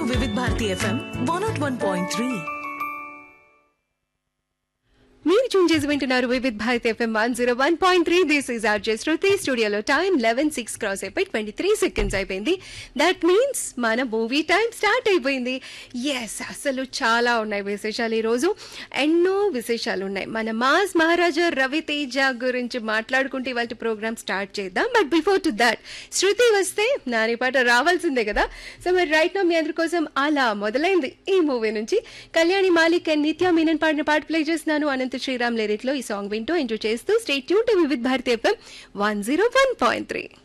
వివిధ Bharati FM one naught one point three మీరు tune చేసి వింటున్నారు Vividh Bharat FM one zero one point three this is RJ Shruti స్టూడియోలో time eleven six cross అయిపోయి twenty three seconds అయిపోయింది that means మన movie time start అయిపోయింది yes అసలు చాలా ఉన్నాయి విశేషాలు ఈరోజు ఎన్నో విశేషాలు ఉన్నాయి మన మాస్ మహారాజా రవితేజ గురించి మాట్లాడుకుంటే ఇవాళ ప్రోగ్రామ్ స్టార్ట్ చేద్దాం but before to that Shruti వస్తే నాని పాట రావాల్సిందే కదా సో మరి రైట్ నా మీ అందరి కోసం అలా మొదలైంది ఈ మూవీ నుంచి కళ్యాణి మాలిక్ అండ్ నిత్య మీనన్ పాడిన పాట ప్లే చేస్తున్నాను అనంత శ్రీరామ్ లిరిక్ లో ఈ సాంగ్ వింటూ ఎంజాయ్ చేస్తూ stay tune to Vividh Bharati FM one zero one point three